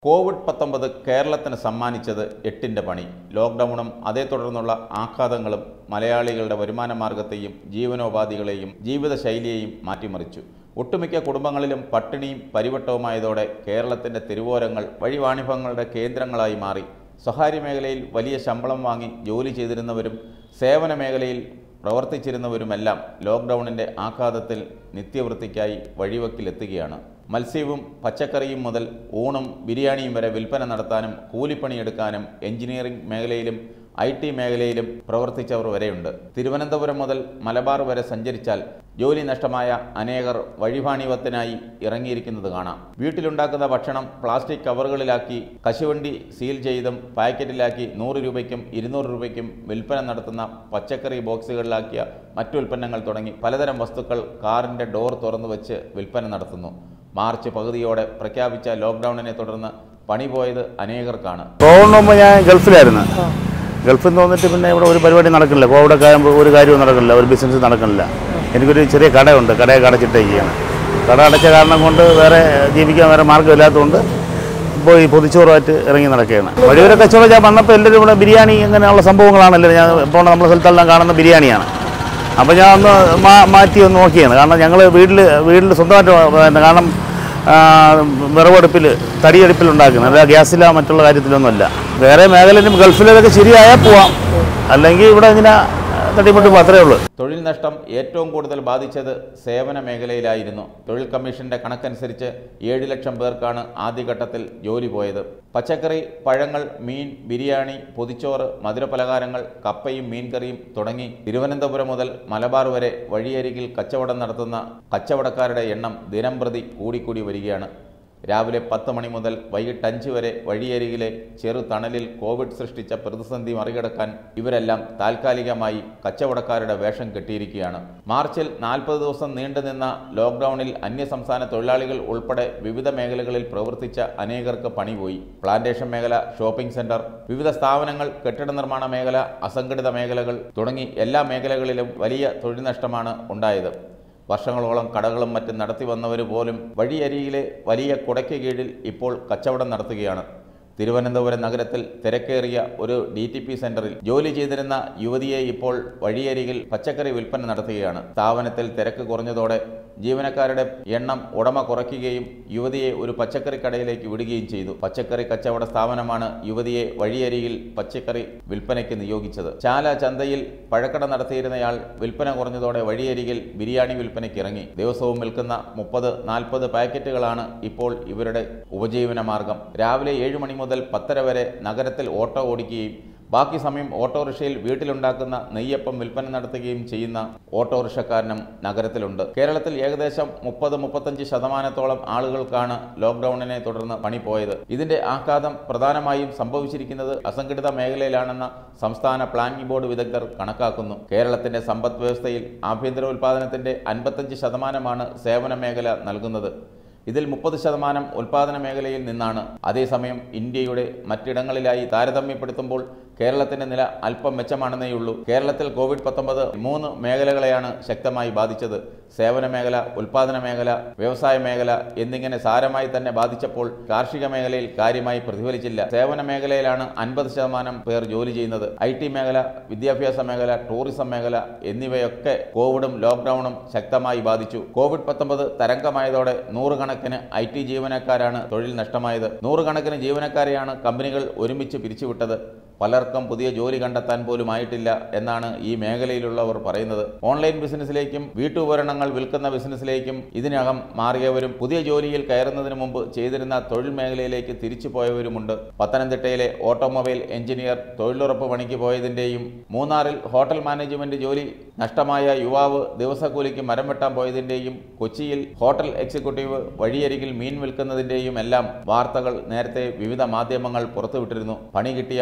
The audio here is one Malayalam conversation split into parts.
കോവിഡ് പത്തൊമ്പത് കേരളത്തിന് സമ്മാനിച്ചത് എട്ടിൻ്റെ പണി ലോക്ക്ഡൗണും അതേ തുടർന്നുള്ള ആഘാതങ്ങളും മലയാളികളുടെ വരുമാന മാർഗത്തെയും ജീവനോപാധികളെയും ജീവിതശൈലിയെയും മാറ്റിമറിച്ചു ഒട്ടുമിക്ക കുടുംബങ്ങളിലും പട്ടിണിയും പരിവട്ടവുമായതോടെ കേരളത്തിൻ്റെ തെരുവോരങ്ങൾ വഴിവാണിഭങ്ങളുടെ കേന്ദ്രങ്ങളായി മാറി സ്വകാര്യ മേഖലയിൽ വലിയ ശമ്പളം വാങ്ങി ജോലി ചെയ്തിരുന്നവരും സേവന മേഖലയിൽ പ്രവർത്തിച്ചിരുന്നവരുമെല്ലാം ലോക്ക്ഡൗണിൻ്റെ ആഘാതത്തിൽ നിത്യവൃത്തിക്കായി വഴിവക്കിലെത്തുകയാണ് മത്സ്യവും പച്ചക്കറിയും മുതൽ ഊണും ബിരിയാണിയും വരെ വിൽപ്പന നടത്താനും കൂലിപ്പണിയെടുക്കാനും എഞ്ചിനീയറിംഗ് മേഖലയിലും ഐ ടി മേഖലയിലും പ്രവർത്തിച്ചവർ വരെയുണ്ട് തിരുവനന്തപുരം മുതൽ മലബാർ വരെ സഞ്ചരിച്ചാൽ ജോലി നഷ്ടമായ അനേകർ വഴിപാണിവത്തിനായി ഇറങ്ങിയിരിക്കുന്നത് കാണാം വീട്ടിലുണ്ടാക്കുന്ന ഭക്ഷണം പ്ലാസ്റ്റിക് കവറുകളിലാക്കി കശുവണ്ടി സീൽ ചെയ്തും പാക്കറ്റിലാക്കി നൂറ് രൂപയ്ക്കും ഇരുന്നൂറ് രൂപയ്ക്കും വിൽപ്പന നടത്തുന്ന പച്ചക്കറി ബോക്സുകളിലാക്കിയ മറ്റു ഉൽപ്പന്നങ്ങൾ തുടങ്ങി പലതരം വസ്തുക്കൾ കാറിൻ്റെ ഡോർ തുറന്നു വെച്ച് വിൽപ്പന നടത്തുന്നു മാർച്ച് പകുതിയോടെ പ്രഖ്യാപിച്ച ലോക്ക്ഡൗണിനെ തുടർന്ന് പണി പോയത് അനേകർക്കാണ് കോവിഡിന് മുമ്പ് ഞാൻ ഗൾഫിലായിരുന്നു ഗൾഫിൽ നിന്ന് വന്നിട്ട് പിന്നെ ഇവിടെ ഒരു പരിപാടി നടക്കുന്നില്ല കോവിഡൊക്കെ ആകുമ്പോൾ ഒരു കാര്യവും നടക്കുന്നില്ല ഒരു ബിസിനസ് നടക്കുന്നില്ല എനിക്കൊരു ചെറിയ കടയുണ്ട് കടയൊക്കെ അടച്ചിട്ടേക്കാണ് കട അടച്ച കാരണം കൊണ്ട് വേറെ ജീവിക്കാൻ വേറെ മാർഗ്ഗമില്ലാത്തതുകൊണ്ട് ഇപ്പോൾ ഈ പൊതിച്ചോറുമായിട്ട് ഇറങ്ങി നടക്കുകയാണ് വഴിയൊരു കച്ചവടം ഞാൻ വന്നപ്പോൾ എല്ലാവരും ഇവിടെ ബിരിയാണി അങ്ങനെയുള്ള സംഭവങ്ങളാണല്ലോ ഞാൻ ഇപ്പോൾ നമ്മുടെ സ്ഥലത്തെല്ലാം കാണുന്ന ബിരിയാണിയാണ് അപ്പോൾ ഞാൻ ഒന്ന് മാ മാറ്റി ഒന്ന് നോക്കിയാണ് കാരണം ഞങ്ങൾ വീട്ടിൽ വീട്ടിൽ സ്വന്തമായിട്ട് പിന്നെ കാരണം ആ, വിറവടുപ്പിൽ തടിയടുപ്പിൽ ഉണ്ടാക്കുന്നത് അല്ല ഗ്യാസിലോ മറ്റുള്ള കാര്യത്തിലൊന്നുമല്ല വേറെ മേഖലയിലും ഗൾഫിലൊക്കെ ശരിയായാൽ പോവാം അല്ലെങ്കിൽ ഇവിടെ ഇങ്ങനെ തട്ടിമുട്ടി മാത്രമേ ഉള്ളൂ തൊഴിൽ നഷ്ടം ഏറ്റവും കൂടുതൽ ബാധിച്ചത് സേവന മേഖലയിലായിരുന്നു തൊഴിൽ കമ്മീഷന്റെ കണക്കനുസരിച്ച് ഏഴ് ലക്ഷം പേർക്കാണ് ആദ്യഘട്ടത്തിൽ ജോലി പോയത് പച്ചക്കറി പഴങ്ങൾ മീൻ ബിരിയാണി പൊതിച്ചോറ് മധുരപലഹാരങ്ങൾ കപ്പയും മീൻകറിയും തുടങ്ങി തിരുവനന്തപുരം മുതൽ മലബാർ വരെ വഴിയരികിൽ കച്ചവടം നടത്തുന്ന കച്ചവടക്കാരുടെ എണ്ണം ദിനംപ്രതി കൂടിക്കൂടി വരികയാണ് രാവിലെ പത്ത് മണി മുതൽ വൈകിട്ട് അഞ്ച് വരെ വഴിയരികിലെ ചെറു തണലിൽ കോവിഡ് സൃഷ്ടിച്ച പ്രതിസന്ധി മറികടക്കാൻ ഇവരെല്ലാം താൽക്കാലികമായി കച്ചവടക്കാരുടെ വേഷം കെട്ടിയിരിക്കുകയാണ് മാർച്ചിൽ നാൽപ്പത് ദിവസം നീണ്ടുനിന്ന ലോക്ക്ഡൌണിൽ അന്യസംസ്ഥാന തൊഴിലാളികൾ ഉൾപ്പെടെ വിവിധ മേഖലകളിൽ പ്രവർത്തിച്ച അനേകർക്ക് പണിപോയി പ്ലാന്റേഷൻ മേഖല ഷോപ്പിംഗ് സെന്റർ വിവിധ സ്ഥാപനങ്ങൾ കെട്ടിട നിർമ്മാണ മേഖല അസംഘടിത മേഖലകൾ തുടങ്ങി എല്ലാ മേഖലകളിലും വലിയ തൊഴിൽ നഷ്ടമാണ് ഉണ്ടായത് വർഷങ്ങളോളം കടകളും മറ്റും നടത്തി വന്നവർ പോലും വഴിയരികിലെ വലിയ കുടയ്ക്ക് കീഴിൽ ഇപ്പോൾ കച്ചവടം നടത്തുകയാണ് തിരുവനന്തപുരം നഗരത്തിൽ തിരക്കേറിയ ഒരു ഡി ടി പി സെന്ററിൽ ജോലി ചെയ്തിരുന്ന യുവതിയെ ഇപ്പോൾ വഴിയരികിൽ പച്ചക്കറി വിൽപ്പന നടത്തുകയാണ് സ്ഥാപനത്തിൽ തിരക്ക് കുറഞ്ഞതോടെ ജീവനക്കാരുടെ എണ്ണം ഉടമ കുറയ്ക്കുകയും യുവതിയെ ഒരു പച്ചക്കറി കടയിലേക്ക് വിടുകയും ചെയ്തു പച്ചക്കറി കച്ചവട സ്ഥാപനമാണ് യുവതിയെ വഴിയരികിൽ പച്ചക്കറി വിൽപ്പനയ്ക്ക് നിയോഗിച്ചത് ചാല ചന്തയിൽ പഴക്കട നടത്തിയിരുന്നയാൾ വിൽപ്പന കുറഞ്ഞതോടെ വഴിയരികിൽ ബിരിയാണി വിൽപ്പനയ്ക്ക് ഇറങ്ങി ദിവസവും വിൽക്കുന്ന മുപ്പത് നാൽപ്പത് പാക്കറ്റുകളാണ് ഇപ്പോൾ ഇവരുടെ ഉപജീവന മാർഗം രാവിലെ ഏഴ് മണി മുതൽ പത്തര വരെ നഗരത്തിൽ ഓട്ടോ ഓടിക്കുകയും ബാക്കി സമയം ഓട്ടോറിക്ഷയിൽ വീട്ടിലുണ്ടാക്കുന്ന നെയ്യപ്പം വിൽപ്പന നടത്തുകയും ചെയ്യുന്ന ഓട്ടോറിക്ഷക്കാരനും നഗരത്തിലുണ്ട് കേരളത്തിൽ ഏകദേശം മുപ്പത് മുപ്പത്തഞ്ച് ശതമാനത്തോളം ആളുകൾക്കാണ് ലോക്ക്ഡൌണിനെ തുടർന്ന് പണി പോയത് ഇതിന്റെ ആഘാതം പ്രധാനമായും സംഭവിച്ചിരിക്കുന്നത് അസംഘടിത മേഖലയിലാണെന്ന സംസ്ഥാന പ്ലാനിംഗ് ബോർഡ് വിദഗ്ധർ കണക്കാക്കുന്നു കേരളത്തിന്റെ സമ്പദ് വ്യവസ്ഥയിൽ ആഭ്യന്തര ഉൽപാദനത്തിന്റെ അൻപത്തഞ്ച് ശതമാനമാണ് സേവന മേഖല നൽകുന്നത് ഇതിൽ മുപ്പത് ശതമാനം ഉൽപാദന മേഖലയിൽ നിന്നാണ് അതേസമയം ഇന്ത്യയുടെ മറ്റിടങ്ങളിലായി താരതമ്യപ്പെടുത്തുമ്പോൾ കേരളത്തിന്റെ നില അല്പം മെച്ചമാണെന്നേയുള്ളൂ കേരളത്തിൽ കോവിഡ് പത്തൊമ്പത് മൂന്ന് മേഖലകളെയാണ് ശക്തമായി ബാധിച്ചത് സേവന മേഖല ഉൽപാദന മേഖല വ്യവസായ മേഖല എന്നിങ്ങനെ സാരമായി തന്നെ ബാധിച്ചപ്പോൾ കാർഷിക മേഖലയിൽ കാര്യമായി പ്രതിഫലിച്ചില്ല സേവന മേഖലയിലാണ് അൻപത് ശതമാനം പേർ ജോലി ചെയ്യുന്നത് ഐ ടി മേഖല വിദ്യാഭ്യാസ മേഖല ടൂറിസം മേഖല എന്നിവയൊക്കെ കോവിഡും ലോക്ക്ഡൌണും ശക്തമായി ബാധിച്ചു കോവിഡ് പത്തൊമ്പത് തരംഗമായതോടെ നൂറുകണക്കിന് ഐ ടി ജീവനക്കാരാണ് തൊഴിൽ നഷ്ടമായത് നൂറുകണക്കിന് ജീവനക്കാരെയാണ് കമ്പനികൾ ഒരുമിച്ച് പിരിച്ചുവിട്ടത് പലർക്കും പുതിയ ജോലി കണ്ടെത്താൻ പോലും ആയിട്ടില്ല എന്നാണ് ഈ മേഖലയിലുള്ളവർ പറയുന്നത് ഓൺലൈൻ ബിസിനസ്സിലേക്കും വീട്ടുപകരണങ്ങൾ വിൽക്കുന്ന ബിസിനസ്സിലേക്കും ഇതിനകം മാറിയവരും പുതിയ ജോലിയിൽ കയറുന്നതിന് മുമ്പ് ചെയ്തിരുന്ന തൊഴിൽ മേഖലയിലേക്ക് തിരിച്ചു പോയവരുമുണ്ട് പത്തനംതിട്ടയിലെ ഓട്ടോമൊബൈൽ എഞ്ചിനീയർ തൊഴിലുറപ്പ് പണിക്ക് പോയതിന്റെയും മൂന്നാറിൽ ഹോട്ടൽ മാനേജ്മെന്റ് ജോലി നഷ്ടമായ യുവാവ് ദിവസക്കൂലിക്ക് മരം വെട്ടാൻ പോയതിന്റെയും കൊച്ചിയിൽ ഹോട്ടൽ എക്സിക്യൂട്ടീവ് വഴിയരികിൽ മീൻ വിൽക്കുന്നതിന്റെയും എല്ലാം വാർത്തകൾ നേരത്തെ വിവിധ മാധ്യമങ്ങൾ പുറത്തുവിട്ടിരുന്നു പണി കിട്ടിയ മറ്റൊരു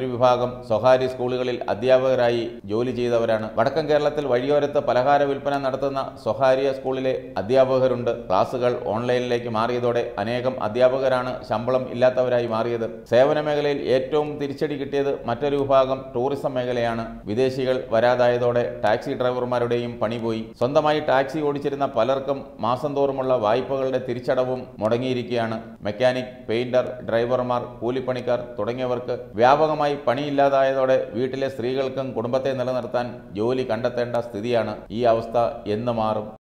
വിഭാഗം സ്വകാര്യ സ്കൂളുകളിൽ അധ്യാപകരായി ജോലി ചെയ്തവരാണ് വടക്കൻ കേരളത്തിൽ വഴിയോരത്ത് പലഹാര വിൽപ്പന നടത്തുന്ന സ്വകാര്യ സ്കൂളിലെ അധ്യാപകരുണ്ട് ക്ലാസുകൾ ഓൺലൈനിലേക്ക് മാറിയതോടെ അനേകം അധ്യാപകരാണ് ശമ്പളം ഇല്ലാത്തവരായി മാറിയത് സേവന മേഖലയിൽ ഏറ്റവും തിരിച്ചടി കിട്ടിയത് മറ്റൊരു വിഭാഗം ടൂറിസം മേഖലയാണ് വിദേശികൾ വരാതായതോടെ ടാക്സി ഡ്രൈവർമാരുടെയും പണി പോയി സ്വന്തമായി ടാക്സി ഓടിച്ചിരുന്ന പലർക്കും മാസം തോറുമുള്ള വായ്പകളുടെ തിരിച്ചടവും മുടങ്ങിയിരിക്കുകയാണ് മെക്കാനിക് പെയിന്റർ ഡ്രൈവർമാർ കൂലിപ്പണിക്കാർ തുടങ്ങിയവർക്ക് വ്യാപകമായി പണിയില്ലാതായതോടെ വീട്ടിലെ സ്ത്രീകൾക്കും കുടുംബത്തെ നിലനിർത്താൻ ജോലി കണ്ടെത്തേണ്ട സ്ഥിതിയാണ് ഈ അവസ്ഥ എന്ന് മാറും